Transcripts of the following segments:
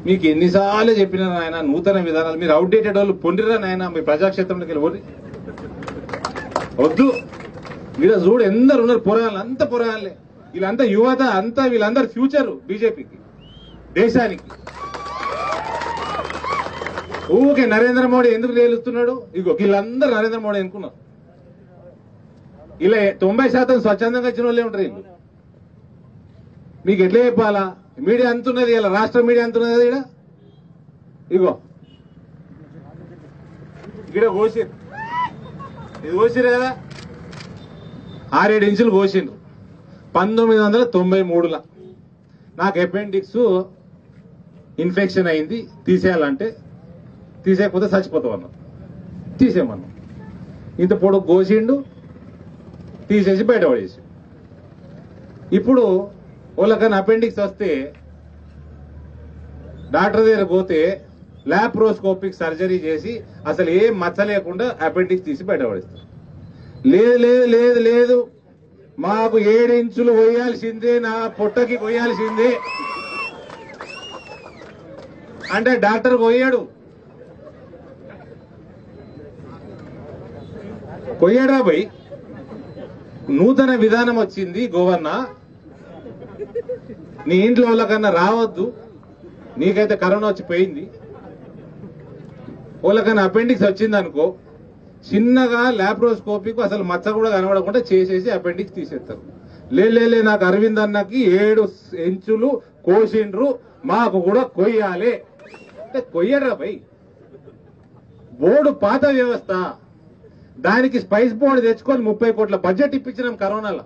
మీకు ఎన్నిసార్లు చెప్పినా నాయన నూతన విధానాలు మీరు అవుట్డేటెడ్ వాళ్ళు పొండిరా నాయన మీ ప్రజాక్షేత్రంలోకి వెళ్ళి ఓడి వద్దు మీరు చూడు ఎందరు ఉన్నారు పోరాళ్ళు అంత పోరాళ్ళే వీళ్ళంతా యువత అంతా వీళ్ళందరూ ఫ్యూచర్ బీజేపీకి దేశానికి ఊకే నరేంద్ర మోడీ ఎందుకు తేలుస్తున్నాడు ఇగో వీళ్ళందరూ నరేంద్ర మోడీ అనుకున్నారు ఇలా తొంభై శాతం స్వచ్ఛందంగా వచ్చిన వాళ్ళే ఉంటారు వీళ్ళు మీకు ఎట్లా చెప్పాలా మీడియా అంతున్నది ఇలా రాష్ట్ర మీడియా అంతున్నది ఇక్కడ ఇగో ఇక్కడ కోసిరు ఇది కోసిరు కదా ఆరేడు ఇంచులు కోసిండ్రు పంతొమ్మిది వందల తొంభై మూడుల నాకు అపెండిక్స్ ఇన్ఫెక్షన్ అయింది తీసేయాలంటే తీసేయకపోతే చచ్చిపోతాం అన్నాం తీసేయమన్నాం ఇంత పొడుగు కోసిండు తీసేసి బయట పడేసి ఇప్పుడు వాళ్ళకన్నా అపెండిక్స్ వస్తే డాక్టర్ దగ్గర పోతే ల్యాప్రోస్కోపిక్ సర్జరీ చేసి అసలు ఏం మచ్చ లేకుండా అపెండిక్స్ తీసి బయట పడేస్తారు లేదు లేదు లేదు లేదు మాకు ఏడు ఇంచులు కొయ్యాల్సిందే నా పొట్టకి కొయ్యాల్సిందే అంటే డాక్టర్ కొయ్యాడు కొయ్యాడా పోయి నూతన విధానం వచ్చింది గోవర్న నీ ఇంట్లో వాళ్ళకన్నా రావద్దు నీకైతే కరోనా వచ్చి పోయింది వాళ్ళకన్నా అపెండిక్స్ వచ్చింది అనుకో చిన్నగా ల్యాప్రోస్కోపిక్ అసలు మచ్చ కూడా కనబడకుండా చేసేసి అపెండిక్స్ తీసేస్తారు లే లే, లే నాకు అరవింద్ అన్నకి ఏడు ఇంచులు కోసిండ్రు మాకు కూడా కొయ్యాలి అంటే కొయ్యరా భయ్ బోర్డు పాత వ్యవస్థ దానికి స్పైస్ బోర్డు తెచ్చుకొని ముప్పై కోట్ల బడ్జెట్ ఇప్పించినాం కరోనాలో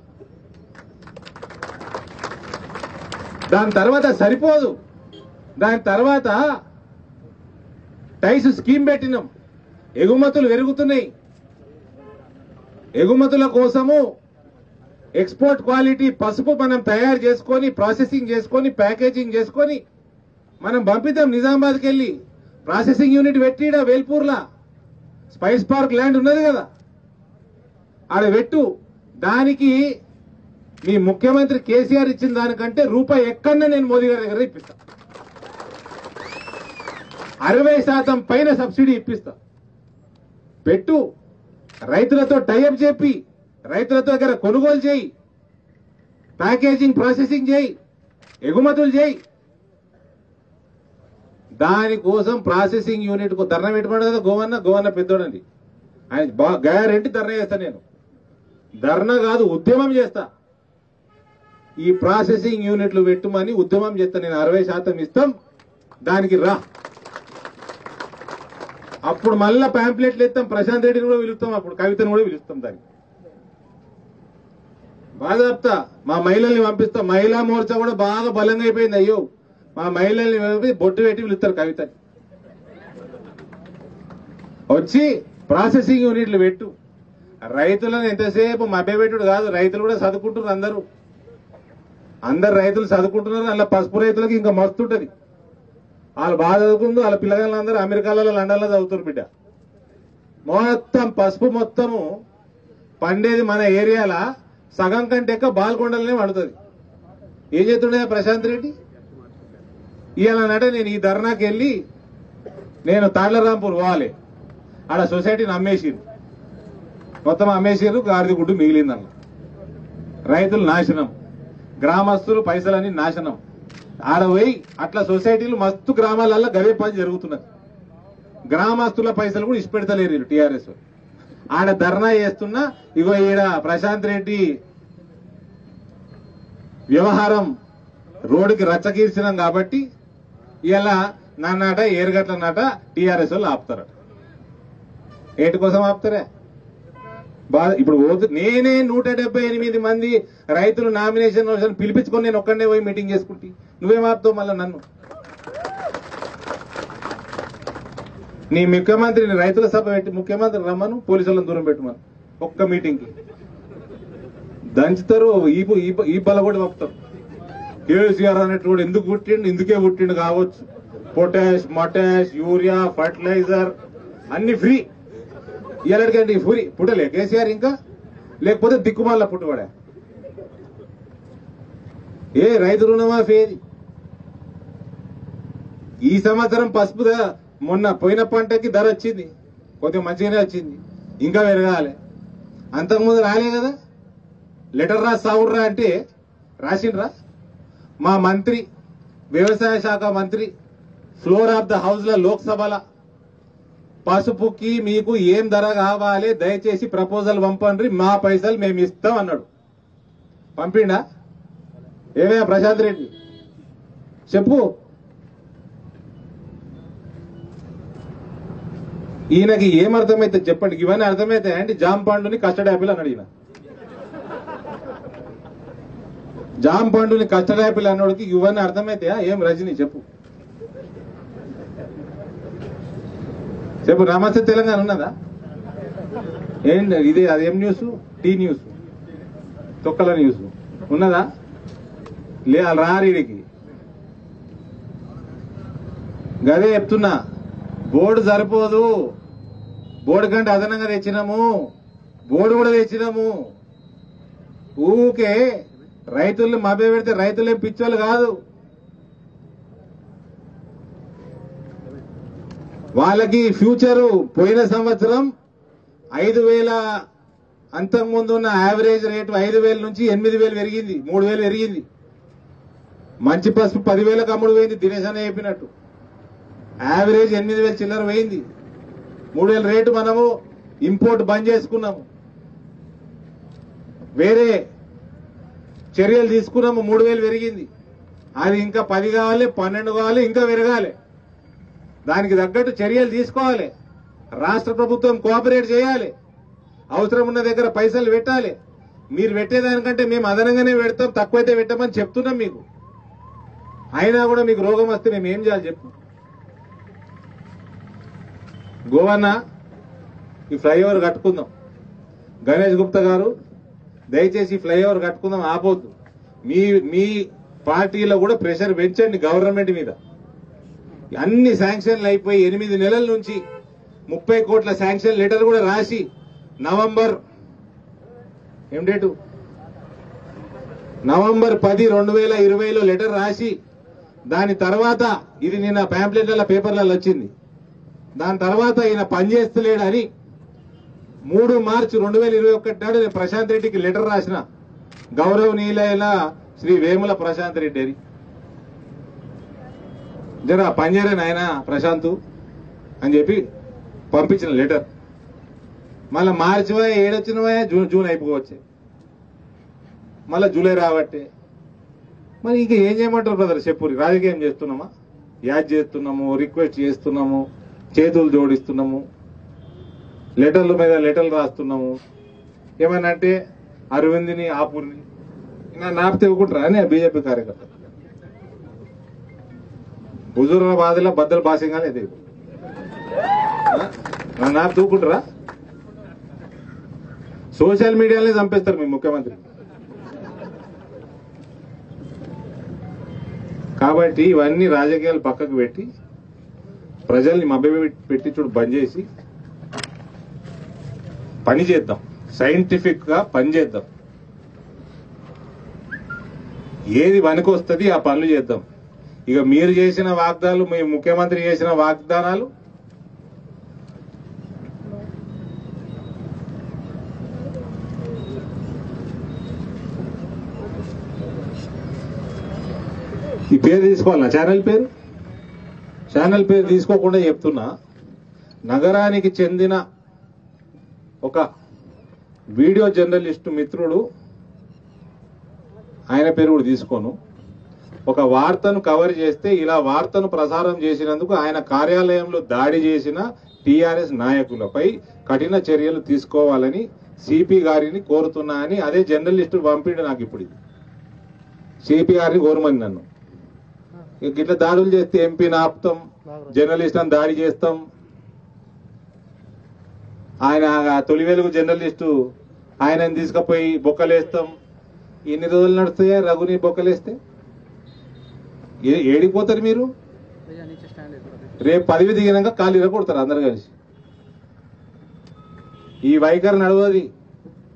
దాని తర్వాత సరిపోదు దాని తర్వాత టైస్ స్కీమ్ పెట్టినాం ఎగుమతులు పెరుగుతున్నాయి ఎగుమతుల కోసము ఎక్స్పోర్ట్ క్వాలిటీ పసుపు మనం తయారు చేసుకొని ప్రాసెసింగ్ చేసుకొని ప్యాకేజింగ్ చేసుకొని మనం పంపిద్దాం నిజామాబాద్కి వెళ్ళి ప్రాసెసింగ్ యూనిట్ పెట్టిడా వేల్పూర్లా స్పైస్ పార్క్ ల్యాండ్ ఉన్నది కదా ఆడ పెట్టు దానికి మీ ముఖ్యమంత్రి కేసీఆర్ ఇచ్చిన దానికంటే రూపాయి ఎక్కడన్నా నేను మోదీ గారి దగ్గర ఇప్పిస్తా అరవై శాతం పైన సబ్సిడీ ఇప్పిస్తా పెట్టు రైతులతో టైఅప్ చెప్పి రైతులతో దగ్గర కొనుగోలు చేయి ప్యాకేజింగ్ ప్రాసెసింగ్ చేయి ఎగుమతులు చేయి దానికోసం ప్రాసెసింగ్ యూనిట్ కు ధర్నా పెట్టమన్నాడు కదా గోవన్న గోవన్న పెద్దోడండి ఆయన బా- గ్యారెంటీ ధర్నా చేస్తా నేను ధర్నా కాదు ఉద్యమం చేస్తా ఈ ప్రాసెసింగ్ యూనిట్లు పెట్టుమని ఉద్యమం చేస్తా నేను అరవై శాతం ఇస్తాం దానికి రా అప్పుడు మళ్ళా పాంప్లెట్లు ఇస్తాం ప్రశాంత్ రెడ్డిని కూడా పిలుస్తాం అప్పుడు కవితను కూడా పిలుస్తాం దానికి బాగా చెప్తా మా మహిళల్ని పంపిస్తాం మహిళా మోర్చా కూడా బాగా బలంగా అయిపోయింది అయ్యో మా మహిళల్ని పంపి బొట్టు పెట్టి పిలుస్తారు కవితని వచ్చి ప్రాసెసింగ్ యూనిట్లు పెట్టు రైతులను ఎంతసేపు మభ్యపెట్టుడు కాదు రైతులు కూడా చదువుకుంటున్నారు అందరూ అందరు రైతులు చదువుకుంటున్నారు అలా పసుపు రైతులకు ఇంకా మస్తు ఉంటది వాళ్ళు బాగా చదువుకుందు వాళ్ళ పిల్లగాళ్ళందరూ అమెరికాలలో లండన్లో చదువుతారు బిడ్డ మొత్తం పసుపు మొత్తము పండేది మన ఏరియాల సగం కంటే ఎక్కువ బాల్కొండలనే పండుతుంది ఏం చేస్తుండే ప్రశాంత్ రెడ్డి ఇవాళ నేను ఈ ధర్నాకి వెళ్ళి నేను తాళ్లరాంపూర్ పోవాలి ఆడ సొసైటీని అమ్మేసిరు మొత్తం అమ్మేసిరు గాడిద గుడ్డు మిగిలిందన్న రైతులు నాశనం గ్రామస్తులు పైసలన్నీ నాశనం ఆడ పోయి అట్లా సొసైటీలు మస్తు గ్రామాలలో గవే పని జరుగుతున్నది గ్రామస్తుల పైసలు కూడా ఇచ్చిపెడతలేరు టీఆర్ఎస్ ఆడ ధర్నా చేస్తున్నా ఇగో ఈడ ప్రశాంత్ రెడ్డి వ్యవహారం రోడ్డుకి రచ్చగీర్చినాం కాబట్టి ఇలా నన్నాట ఏరుగట్ల నాట టీఆర్ఎస్ వాళ్ళు ఆపుతారట ఏంటి కోసం ఆపుతారా బాధ ఇప్పుడు పోతు- నేనే నూట డెబ్బై ఎనిమిది మంది రైతులు నామినేషన్ రోజున పిలిపించుకొని నేను ఒక్కడే పోయి మీటింగ్ చేసుకుంటే నువ్వేం ఆపుతావు మళ్ళీ నన్ను నీ ముఖ్యమంత్రిని రైతుల సభ పెట్టి ముఖ్యమంత్రి రమ్మను పోలీసులను దూరం పెట్టమను ఒక్క మీటింగ్ కి దంచుతారు ఈ బు- ఈ బ- ఈ బల కూడా పంపుతారు కేసీఆర్ అనేటువంటి ఎందుకు పుట్టిండు ఇందుకే పుట్టిండు కావచ్చు పొటాష్ మటాష్ యూరియా ఫర్టిలైజర్ అన్ని ఫ్రీ ఇలాంటి ఫ్రీ పుట్టలే కేసీఆర్ ఇంకా లేకపోతే దిక్కుమాల పుట్టువాడా ఏ రైతు రుణమాఫీ ఏది ఈ సంవత్సరం పసుపు ధర మొన్న పోయిన పంటకి ధర వచ్చింది కొద్దిగా మంచిగానే వచ్చింది ఇంకా పెరగాలి అంతకుముందు రాలే కదా లెటర్ రా సావుర్రా అంటే రాసిండ్రా మా మంత్రి వ్యవసాయ శాఖ మంత్రి ఫ్లోర్ ఆఫ్ ద హౌస్ లో లోక్సభల పసుపుకి మీకు ఏం ధర కావాలి దయచేసి ప్రపోజల్ పంపండి మా పైసలు మేము ఇస్తాం అన్నాడు పంపిండా ఏమయ్యా ప్రశాంత్ రెడ్డి చెప్పు ఈయనకి ఏం అర్థమైతే చెప్పండి ఇవన్నీ అర్థమైతే అంటే జామ్ పండుని కస్టర్డ్ యాపిల్ అన్నాడు ఈయన జామ్ పండుని కస్టర్డ్ యాపిల్ అన్నోడికి ఇవన్నీ అర్థమైతే ఏం రజని చెప్పు చెప్పు నమస్తే తెలంగాణ ఉన్నదా ఏంటి ఇది అదేం న్యూస్ టీ న్యూస్ తొక్కల న్యూస్ ఉన్నదా లే వాళ్ళు రారీడికి గదే చెప్తున్నా బోర్డు సరిపోదు బోర్డు కంటే అదనంగా తెచ్చినాము బోర్డు కూడా తెచ్చినాము ఊకే రైతుల్ని మభ్య పెడితే రైతులేం పిచ్చోళ్ళు కాదు వాళ్ళకి ఫ్యూచరు పోయిన సంవత్సరం ఐదు వేల అంతకుముందు ఉన్న యావరేజ్ రేటు ఐదు వేల నుంచి ఎనిమిది వేలు పెరిగింది మూడు వేలు పెరిగింది మంచి పసుపు పదివేలకు అమ్ముడు పోయింది దినేష్ అనే చెప్పినట్టు యావరేజ్ ఎనిమిది వేలు చిల్లర పోయింది మూడు వేల రేటు మనము ఇంపోర్ట్ బంద్ చేసుకున్నాము వేరే చర్యలు తీసుకున్నాము మూడు వేలు పెరిగింది అది ఇంకా పది కావాలి పన్నెండు కావాలి ఇంకా పెరగాలి దానికి తగ్గట్టు చర్యలు తీసుకోవాలి రాష్ట్ర ప్రభుత్వం కోఆపరేట్ చేయాలి అవసరం ఉన్న దగ్గర పైసలు పెట్టాలి మీరు పెట్టేదానికంటే మేము అదనంగానే పెడతాం తక్కువైతే పెట్టమని చెప్తున్నాం మీకు అయినా కూడా మీకు రోగం వస్తే మేము ఏం చేయాలి చెప్పు గోవన్న ఈ ఫ్లైఓవర్ కట్టుకుందాం గణేష్ గుప్తా గారు దయచేసి ఈ ఫ్లైఓవర్ కట్టుకుందాం ఆపోద్దు మీ మీ పార్టీలో కూడా ప్రెషర్ పెంచండి గవర్నమెంట్ మీద అన్ని శాంక్షన్లు అయిపోయి ఎనిమిది నెలల నుంచి ముప్పై కోట్ల శాంక్షన్ లెటర్ కూడా రాసి నవంబర్ ఏం డేటు నవంబర్ పది రెండు వేల ఇరవైలో లెటర్ రాసి దాని తర్వాత ఇది నిన్న ప్యాంప్లెట్ల పేపర్లలో వచ్చింది దాని తర్వాత ఈయన పనిచేస్తలేడని మూడు మార్చి రెండు వేల ఇరవై ఒకటి నాడు నేను ప్రశాంత్ రెడ్డికి లెటర్ రాసిన గౌరవనీయులైన శ్రీ వేముల ప్రశాంత్ రెడ్డి అని జర పనిచేరే నాయన ప్రశాంత్ అని చెప్పి పంపించిన లెటర్ మళ్ళీ మార్చి పోయా ఏడొచ్చిన పోయా జూన్ జూన్ అయిపోవచ్చే మళ్ళీ జూలై రాబట్టే మరి ఇంకా ఏం చేయమంటారు బ్రదర్ చెప్పు రాజకీయం చేస్తున్నామా యాడ్ చేస్తున్నాము రిక్వెస్ట్ చేస్తున్నాము చేతులు జోడిస్తున్నాము లెటర్ల మీద లెటర్లు రాస్తున్నాము ఏమన్నా అంటే అరవింద్ని ఆపుర్ని ఇంకా నాపితే ఇవ్వకుంటారా అని బీజేపీ కార్యకర్త హుజూరాబాద్లో బద్దలు బాసింగానే ఇది నా నాపు తూకుంటారా సోషల్ మీడియాలోనే చంపేస్తారు మీ ముఖ్యమంత్రి కాబట్టి ఇవన్నీ రాజకీయాలు పక్కకు పెట్టి ప్రజల్ని మభ్య పెట్టి చూడు బంద్ చేసి పని చేద్దాం సైంటిఫిక్ గా పని చేద్దాం ఏది వస్తుంది ఆ పనులు చేద్దాం ఇక మీరు చేసిన వాగ్దానాలు మీ ముఖ్యమంత్రి చేసిన వాగ్దానాలు ఈ పేరు తీసుకోవాలన్నా ఛానల్ పేరు ఛానల్ పేరు తీసుకోకుండా చెప్తున్నా నగరానికి చెందిన ఒక వీడియో జర్నలిస్టు మిత్రుడు ఆయన పేరు కూడా తీసుకోను ఒక వార్తను కవర్ చేస్తే ఇలా వార్తను ప్రసారం చేసినందుకు ఆయన కార్యాలయంలో దాడి చేసిన టీఆర్ఎస్ నాయకులపై కఠిన చర్యలు తీసుకోవాలని సిపి గారిని కోరుతున్నా అని అదే జర్నలిస్టు పంపిండు నాకు ఇప్పుడు ఇది సిపి గారిని కోరమని నన్ను ఇక గిట్ల దాడులు చేస్తే ఎంపీని ఆపుతాం జర్నలిస్ట్ అని దాడి చేస్తాం ఆయన ఆ తొలి వెలుగు జర్నలిస్టు ఆయనని తీసుకుపోయి బొక్కలేస్తాం ఎన్ని రోజులు నడుస్తాయా రఘుని బొక్కలేస్తే ఏ- ఏడిపోతారు మీరు भैया नीचे स्टैंड है थोड़ा రేపు పదవి దిగినాక ఖాళీ కొడతారు అందరు కలిసి ఈ వైఖరి నడవది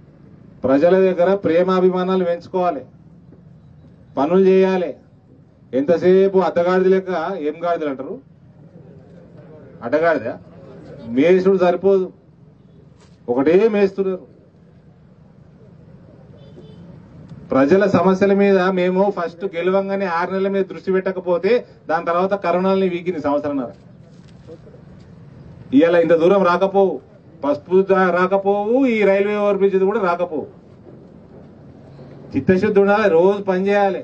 ప్రజల దగ్గర ప్రేమాభిమానాలు పెంచుకోవాలి పనులు చేయాలి ఎంతసేపు అద్దగాడిద లెక్క ఏం గాడిదలు అంటారు అడ్డగాడిద మేసుడు సరిపోదు ఒకటే మేస్తున్నారు ప్రజల సమస్యల మీద మేము ఫస్ట్ గెలవంగానే ఆరు నెలల మీద దృష్టి పెట్టకపోతే దాని తర్వాత కరోనాలని వీకింది సంవత్సరంన్నర ఇవాళ ఇంత దూరం రాకపోవు పసుపు దా- రాకపోవు ఈ రైల్వే ఓవర్ బ్రిడ్జ్ కూడా రాకపోవు చిత్తశుద్ధి ఉండాలి రోజు పని చేయాలి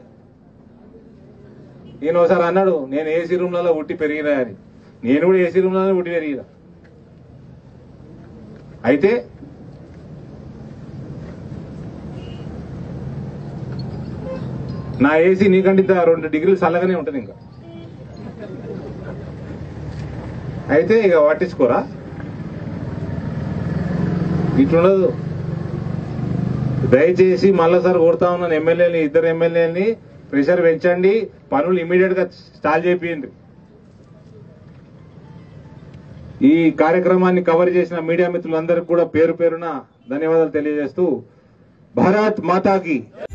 నేను ఒకసారి అన్నాడు నేను ఏసీ రూమ్లలో ఉట్టి పెరిగినా అని నేను కూడా ఏసీ రూమ్లలో ఉట్టి పెరిగినా అయితే నా ఏసీ నీకంటే ఇంత రెండు డిగ్రీలు చల్లగానే ఉంటుంది ఇంకా అయితే ఇక పట్టించుకోరా ఇట్లుండదు దయచేసి మళ్ళీసారి కొడతా ఉన్నాను ఎమ్మెల్యేని ఇద్దరు ఎమ్మెల్యేని ప్రెషర్ పెంచండి పనులు ఇమీడియట్ గా స్టార్ట్ చేయండి ఈ కార్యక్రమాన్ని కవర్ చేసిన మీడియా మిత్రులందరికీ కూడా పేరు పేరున ధన్యవాదాలు తెలియజేస్తూ భారత్ మాతాకి